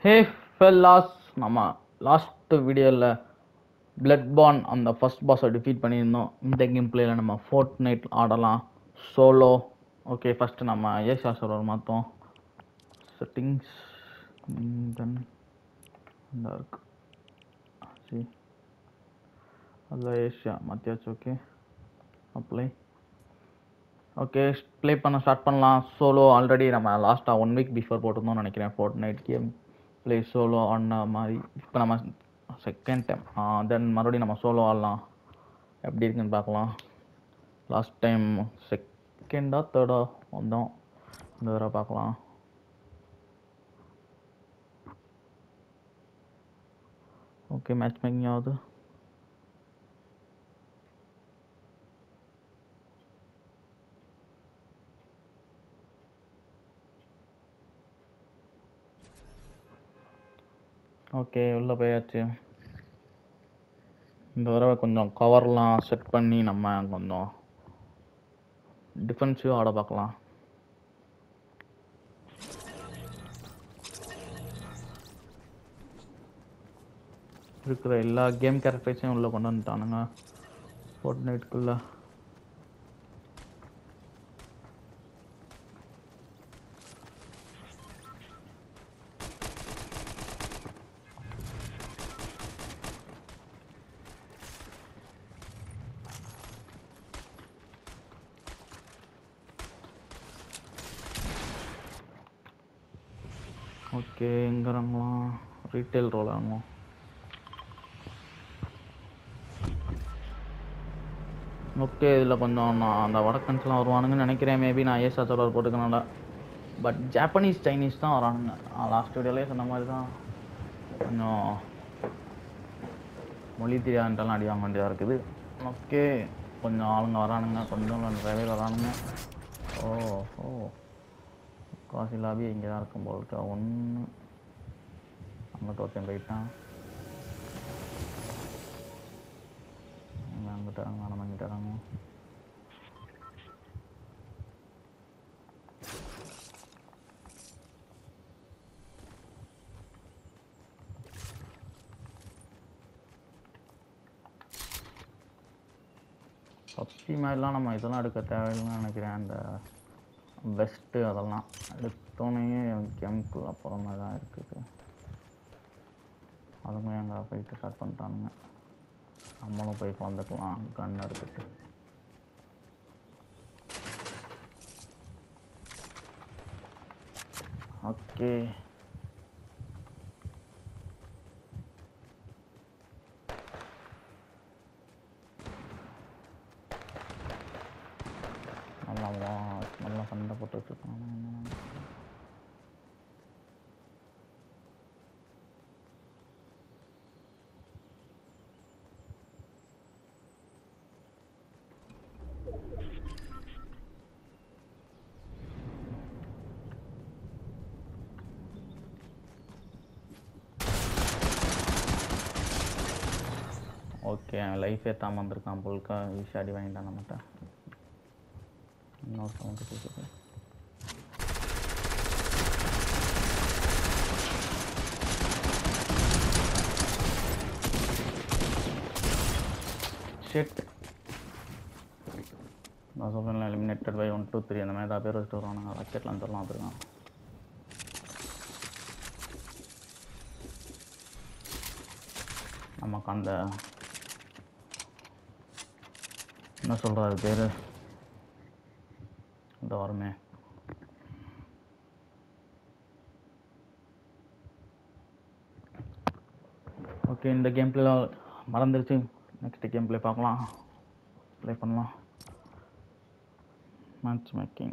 ஹே fellas நம்ம last வீடியோவில் Bloodborne அந்த ஃபர்ஸ்ட் பாஸை டிஃபீட் பண்ணியிருந்தோம் இந்த கேம் பிளேயில் நம்ம ஃபோர்ட் நைட் ஆடலாம் சோலோ ஓகே ஃபஸ்ட்டு நம்ம ஏஷா சர்வர் மாற்றோம் செட்டிங்ஸ் தென் இந்த இருக்கு சரி அதில் ஏஷியா மாற்றியாச்சு ஓகே அப்ளை ஓகே ப்ளே பண்ண ஸ்டார்ட் பண்ணலாம் சோலோ ஆல்ரெடி நம்ம லாஸ்ட்டாக ஒன் வீக் பிஃபோர் போட்டிருந்தோம்னு நினைக்கிறேன் Fortnite game play solo ஆடின மாதிரி இப்போ நம்ம செகண்ட் டைம் தென் மறுபடியும் நம்ம சோலோ ஆடலாம் எப்படி இருக்குன்னு பார்க்கலாம் லாஸ்ட் டைம் செகண்டா தேர்டா வந்தோம் இந்த தடவை பார்க்கலாம் ஓகே மேட்ச் மேக்கிங் ஆகுது ஓகே உள்ளே போயாச்சு இந்த தடவை கொஞ்சம் கவர்லாம் செட் பண்ணி நம்ம கொஞ்சம் டிஃபென்சிவ் ஆட பார்க்கலாம் இருக்கிற எல்லா கேம் கேரக்டர்ஸையும் உள்ளே கொண்டு வந்துட்டானுங்க ஃபோர்ட் நைட்டுக்குள்ளே ஓகே எங்கே இறங்கலாம் ரீட்டைல் ரோல் இறங்குவோம் ஓகே இதில் கொஞ்சம் நான் அந்த வடக்கன்ஸ்லாம் வருவானுங்கன்னு நினைக்கிறேன் மேபி நான் ஏசா தொடர் போட்டுக்கனால பட் ஜாப்பனீஸ் சைனீஸ் தான் வரானுங்க லாஸ்ட் வீடியோலேயே சொன்ன மாதிரி தான் கொஞ்சம் மொழி தெரியாதுன்ட்டெல்லாம் அடி வாங்க வேண்டியதாக இருக்குது ஓகே கொஞ்சம் ஆளுங்க வரானுங்க கொஞ்சம் நிறையவே வரானுங்க ஓ ஓ காசி லாபி இங்கே தான் இருக்கும் போல் இருக்கா ஒன்று அங்கிட்ட ஒருத்தன் போயிட்டான் இவன் அங்கிட்ட இறங்க நம்ம இங்கிட்ட இறங்க பப்ஜி மாதிரிலாம் நம்ம இதெல்லாம் எடுக்க தேவையில்லைன்னு நினைக்கிறேன் அந்த பெஸ்ட்டு அதெல்லாம் எடுத்தோன்னே கெம்க்கு அப்புறமா தான் இருக்குது அதுங்க எங்கே போயிட்டு ஸ்டார்ட் பண்ணிட்டானுங்க நம்மளும் போய் வந்துக்கலாம் கன் எடுத்துட்டு ஓகே நல்லா வா நல்லா சண்டை போட்டுட்டு இருக்காங்க ஓகே லைஃப் ஏற்றாமல் வந்திருக்கான் போல்க்கா ஈஸியாக அடி வாங்கிட்டான் நம்மகிட்ட இன்னொரு சவுண்டு கேட்குது ஷெட் நான் சொல்கிறேன் eliminated by one two three அந்த மாதிரி ஏதாவது பேர் வச்சுட்டு வருவானுங்க ராக்கெட்லாம் தரலாம் வந்துருக்கான் நமக்கு அந்த என்ன சொல்கிறாரு பேர் இந்த வருமே ஓகே இந்த கேம் பிளே மறந்துருச்சு நெக்ஸ்ட் கேம் பிளே பார்க்கலாம் ப்ளே பண்ணலாம் மேட்ச் மேக்கிங்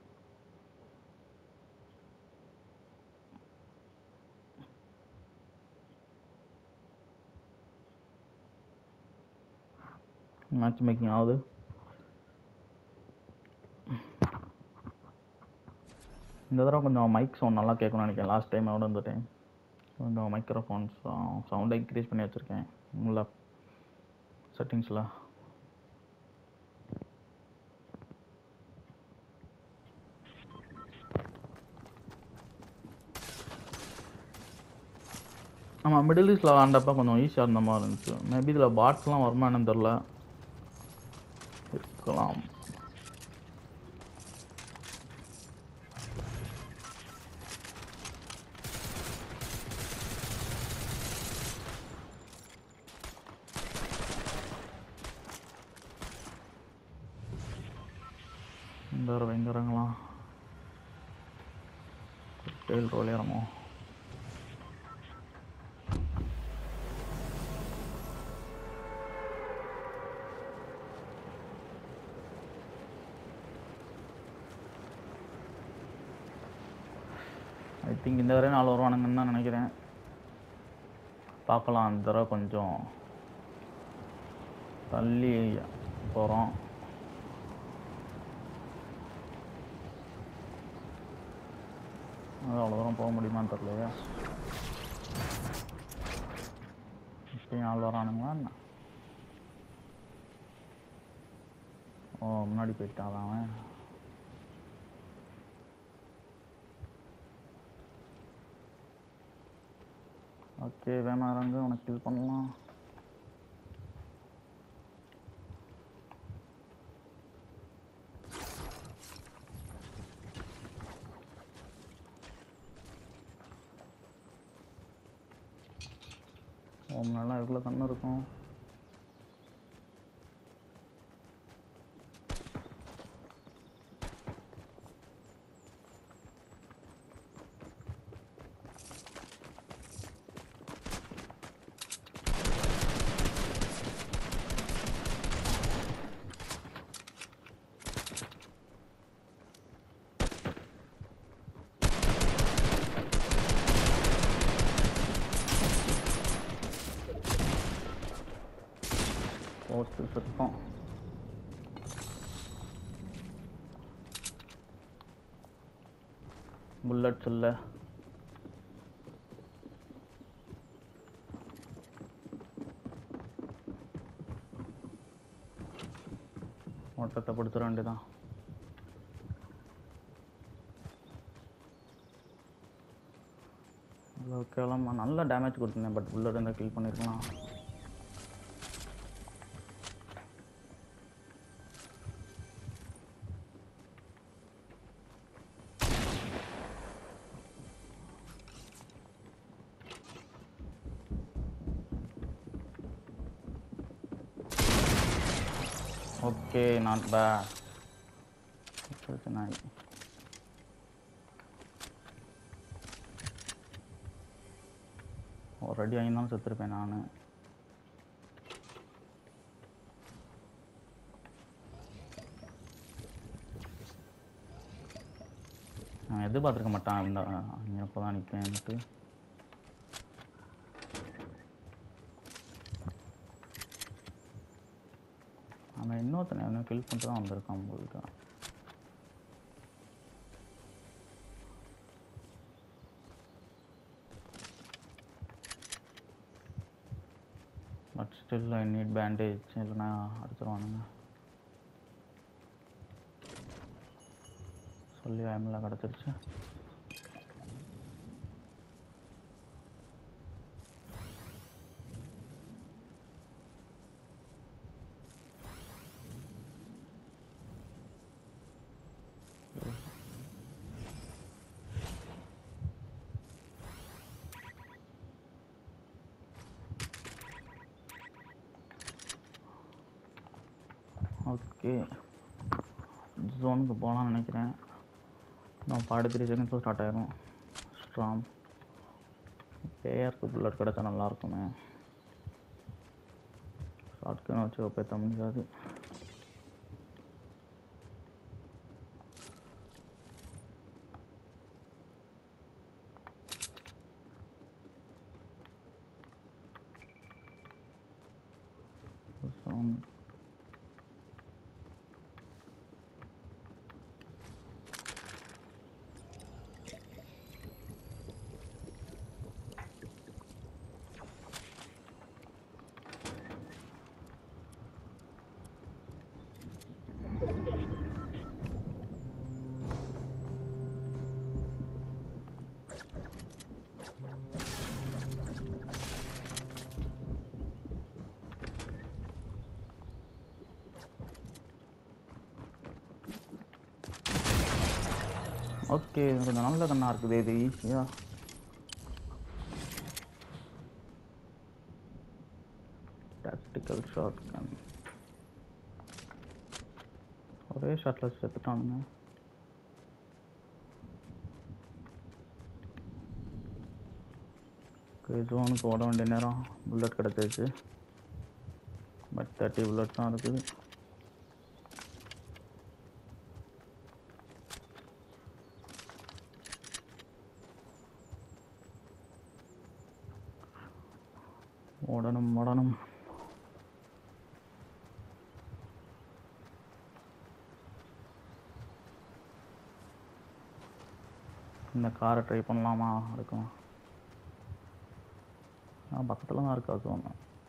மேட்ச் மேக்கிங் ஆகுது இந்த தடவை கொஞ்சம் மைக் சவுண்ட் நல்லா கேட்கணும்னு நினைக்கிறேன் லாஸ்ட் டைம் விட இந்த டைம் கொஞ்சம் மைக்ரோஃபோன்ஸ் சவுண்டை இன்க்ரீஸ் பண்ணி வச்சுருக்கேன் உள்ள செட்டிங்ஸில் நம்ம மிடில் ஈஸ்டில் விளாண்டப்ப கொஞ்சம் ஈஸியாக இருந்த மாதிரி இருந்துச்சு மேபி இதில் பாட்ஸ்லாம் வருமா என்னன்னு தெரில இருக்கலாம் இந்த தடவை எங்கே இறங்கலாம் டெயில் ரோல் இறங்கும் ஐ திங்க் இந்த வரையும் நாலு வருவானுங்கன்னு தான் நினைக்கிறேன் பார்க்கலாம் இந்த தடவை கொஞ்சம் தள்ளி போகிறோம் அது அவ்வளோ தூரம் போக முடியுமான்னு தெரியலையா இப்பயும் ஆள் வரானுங்களா என்ன ஓ முன்னாடி போயிட்டான் அவன் ஓகே வேணா இறங்கு உனக்கு இது பண்ணலாம் ஓம் நல்லா எவ்வளோ கண்ணு இருக்கும் போஸ்ட்டு சுத்தம் புல்லட்ஸ் இல்லை ஓட்டத்தை படுத்துற வேண்டியதான் ஓகேலாம் நல்ல டேமேஜ் கொடுத்துருந்தேன் பட் புல்லட் இருந்தால் கில் பண்ணியிருக்கலாம் ஓகே நாட் பேட் நாய் ஒரு அடி ஆகியிருந்தாலும் செத்துருப்பேன் நான் நான் எதிர்பார்த்துருக்க மாட்டான் இந்த இங்கே எப்போ தான் நிற்பேன்ட்டு அவன் இன்னொருத்தனை அவனை கில் பண்ணிட்டு தான் வந்திருக்கான் போயிட்டு but still I need bandage இல்லைன்னா அடிச்சிருவானுங்க சொல்லி ஐமில் கிடச்சிருச்சு ஓகே ஜோனுக்கு போகலாம்னு நினைக்கிறேன் நான் ஃபார்ட்டி த்ரீ செகண்ட்ஸும் ஸ்டார்ட் ஆயிரும் ஸ்ட்ராங் பேயருக்கு புல்லட் கிடச்சா நல்லா இருக்குமே ஷார்ட்கன் வச்சு பேத்த முடியாது Sound ஓகே கொஞ்சம் நல்ல கண்ணா இருக்குது இது ஈஸியா டாக்டிக்கல் ஷார்ட் கன் ஒரே ஷாட்டில் செத்துட்டானுங்க ஜோனுக்கு ஓட வேண்டிய நேரம் புல்லட் கிடச்சிருச்சு பட் தேர்ட்டி புல்லட் தான் இருக்குது ஓடணும் ஓடணும் இந்த காரை ட்ரை பண்ணலாமா இருக்கும் ஆ பக்கத்தில் தான் இருக்கா ஜோன்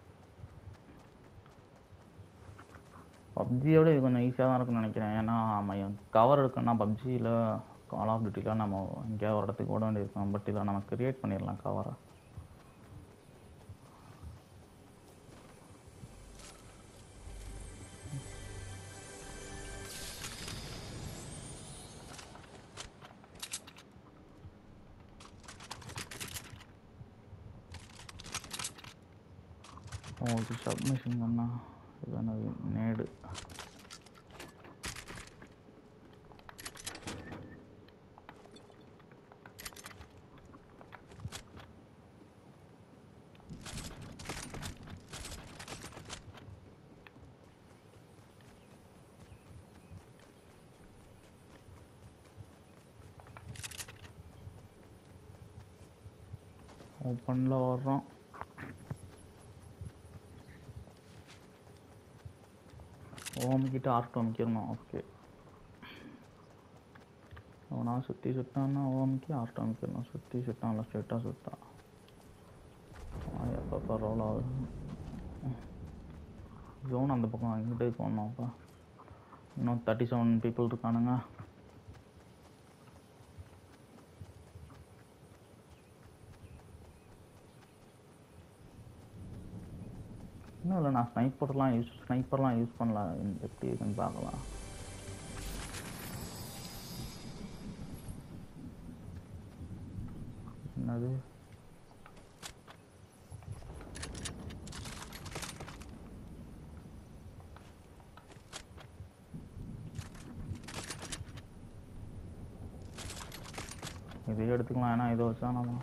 பப்ஜியோட இது கொஞ்சம் ஈஸியாக தான் இருக்கும்னு நினைக்கிறேன் ஏன்னா நம்ம கவர் இருக்குன்னா பப்ஜியில் கால் ஆஃப் டியூட்டியில் நம்ம எங்கேயாவது ஒரு இடத்துக்கு ஓட வேண்டியிருக்கும் பட் இதில் நம்ம கிரியேட் பண்ணிடலாம் கவரை ஓ இது சப்மிஷன் பண்ணா இது என்னது நேடு ஓப்பனில் வர்றோம் ஓம் கிட்ட ஆர்ட் அமைக்கிறணும் ஓகே அவனா சுற்றி சுட்டான்னா ஓம்க்கு ஆர்ட் அமைக்கிறணும் சுற்றி சுட்டான்ல ஸ்ட்ரெயிட்டாக சுட்டான் எப்பப்போ ரோல் ஆகுது ஜோன் அந்த பக்கம் அங்கிட்டே போனோம்ப்பா இன்னும் தேர்ட்டி செவன் பீப்புள் இருக்கானுங்க இன்னும் இல்லை நான் ஸ்னைப்பர்லாம் யூஸ் ஸ்னைப்பர்லாம் யூஸ் பண்ணல எப்படி இருக்குன்னு பார்க்கலாம் என்னது இதையே எடுத்துக்கலாம் ஏன்னா இதை வச்சா நம்ம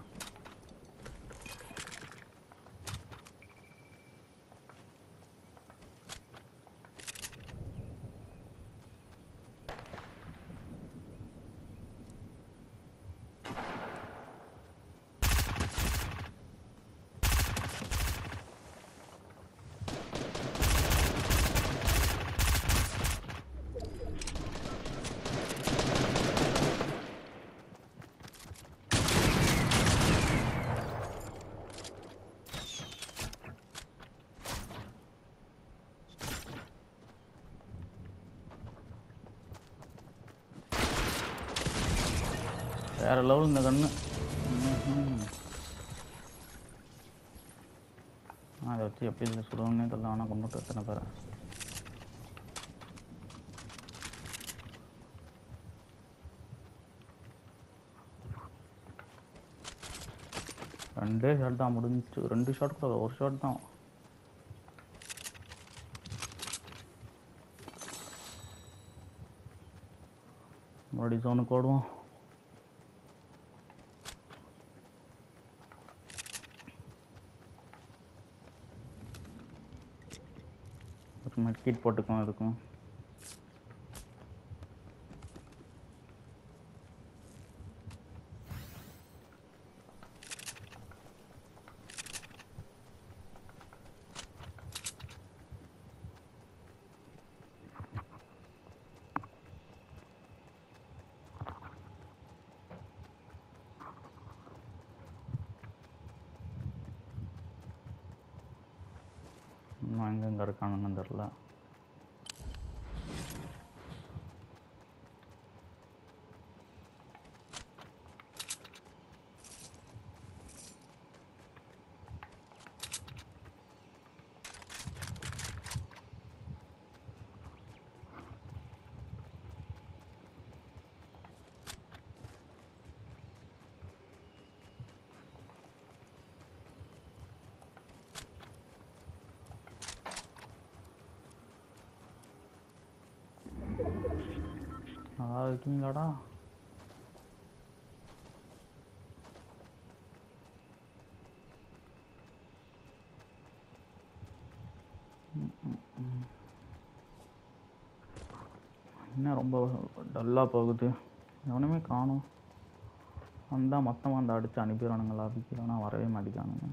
வேற லெவல் இந்த கண்ணு ம்ஹும். அதை வச்சு எப்படி இதில் சுடுவோம்னே தெரியல ஆனால் கொண்டு எத்தனை பேர் ரெண்டே ஷாட் தான் முடிஞ்சிச்சு ரெண்டு ஷாட் கூட இல்ல, ஒரு ஷாட் தான் மறுபடியும் ஜோனுக்கு ஓடுவோம் ஒரு மெட்கிட் போட்டுக்கோம் இருக்கும் இன்னும் எங்கெங்க இருக்கானுங்கன்னு தெரில இருக்கீங்களாடா என்ன ரொம்ப டல்லாக போகுது எவனுமே காணும் வந்தால் மொத்தமாக அந்த அடித்து அனுப்பிடுவானுங்களா அபிக்கலன்னா வரவே மாட்டேங்கானுங்க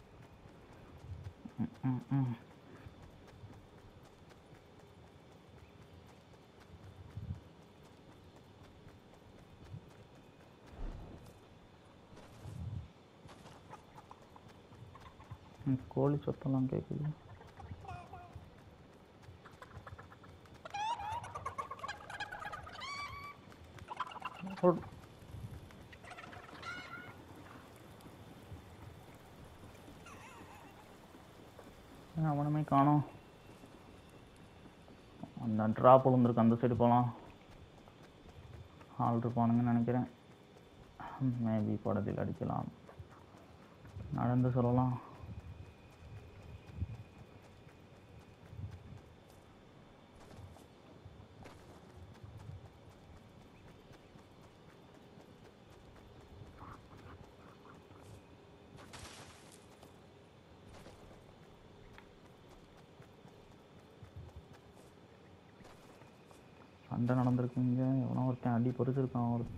ம், ம், ம். ம், கோழி சத்தம்லாம் கேட்குது ஒரு- ஏன் அவனுமே காணோம் அந்த ட்ராப் விழுந்திருக்கு அந்த சைடு போகலாம் ஆள் இருப்பானுங்கன்னு நினைக்கிறேன் மேபி படத்தில் அடிக்கலாம் நடந்து சொல்லலாம் சண்டை நடந்திருக்குங்க எவனோ ஒருத்தன் அடி பொறிச்சிருக்கான் ஒரு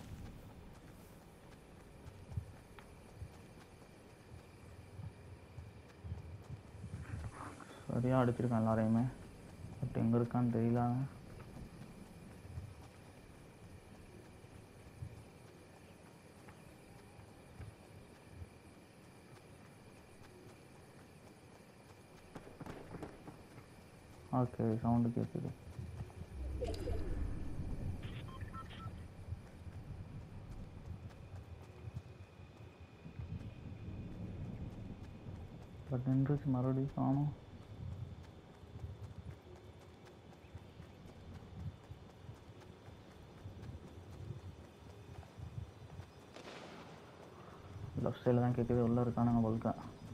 சரியாக அடிச்சிருக்கான் எல்லாரையுமே பட் எங்கே இருக்கான்னு தெரியல அவன். ஓகே சவுண்டு கேட்குது பட் நின்றுச்சு மறுபடியும் காணும் லெஃப்ட் சைடில் தான் கேட்குது உள்ளே இருக்கானுங்க பல்கா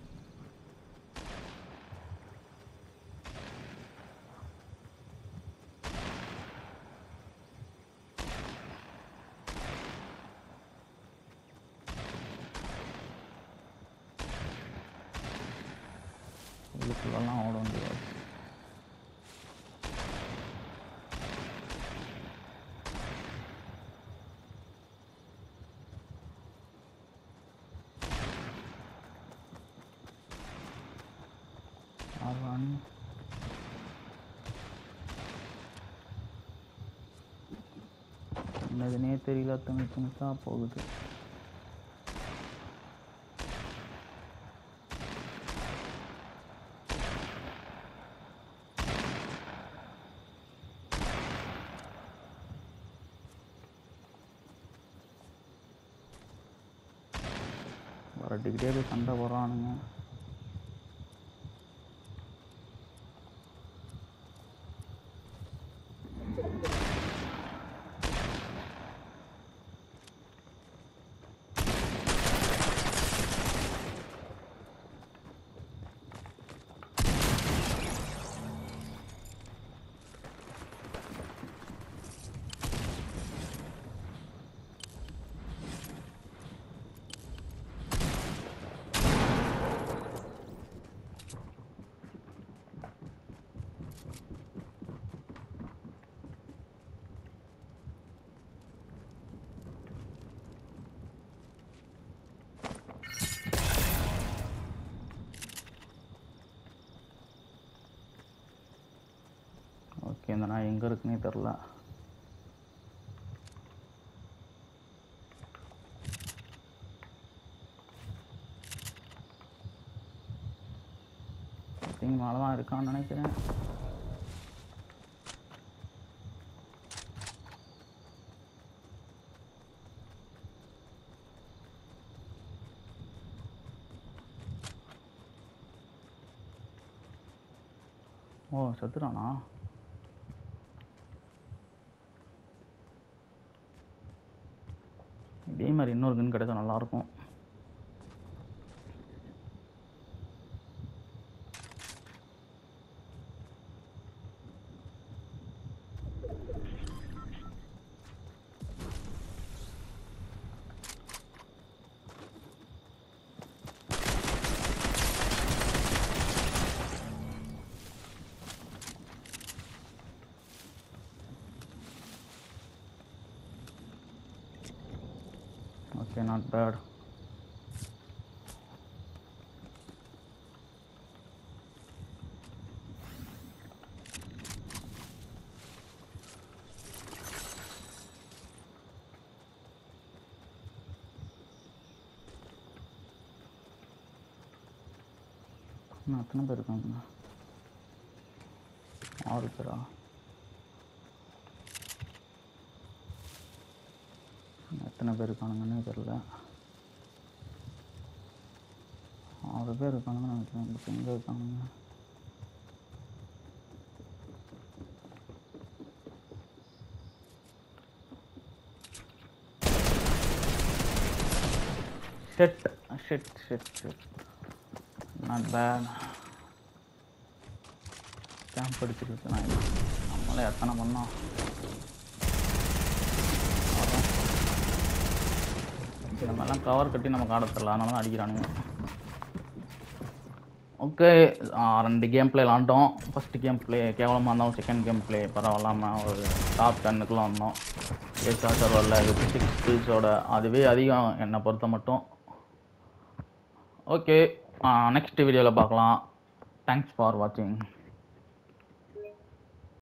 உள்ளுக்குள்ளெல்லாம் ஓட முடியாது அவன் என்னதுனே தெரியல துணி துணிச்சா போகுது வரட்டிக்கிட்டே போய் சண்டை போடுறானுங்க ஓகே இந்த நாய் எங்கே இருக்குன்னே தெரில திங் மேலே தான் இருக்கான்னு நினைக்கிறேன் ஓ செத்துட்டானா இதே மாதிரி இன்னொரு கன் கிடைச்சா நல்லாயிருக்கும் ஓகே நாட் பேட் இன்னும் எத்தனை பேர் இருக்காங்க ஆறு பேரா இன்னும் எத்தனை பேர் இருக்கானுங்கன்னே தெரில ஆறு பேர் இருக்கானுங்கன்னு நினைக்கிறேன் இப்போ எங்கே இருக்கானுங்க shed shed shed shed not bad camp அடிச்சிருக்கு நான் நம்மளே எத்தனை பண்ணோம் அதான். சரி, நம்ம எல்லாம் கவர் கட்டி நமக்கு ஆட தெரியல அதனால தான் அடிக்கிறானுங்க ஓகே ரெண்டு கேம் பிளே விளாண்டோம் ஃபஸ்ட் கேம் பிளே கேவலமாக இருந்தாலும் செகண்ட் கேம் பிளே பரவாயில்லாமல் ஒரு டாப் டென்னுக்குலாம் வந்தோம் ஏசா சர்வரில் ஃபிசிக்ஸ் ஸ்கில்ஸோட அதுவே அதிகம் என்னை பொறுத்த மட்டும் ஓகே நெக்ஸ்ட் வீடியோவில் பார்க்கலாம் தேங்க்ஸ் ஃபார் வாட்சிங்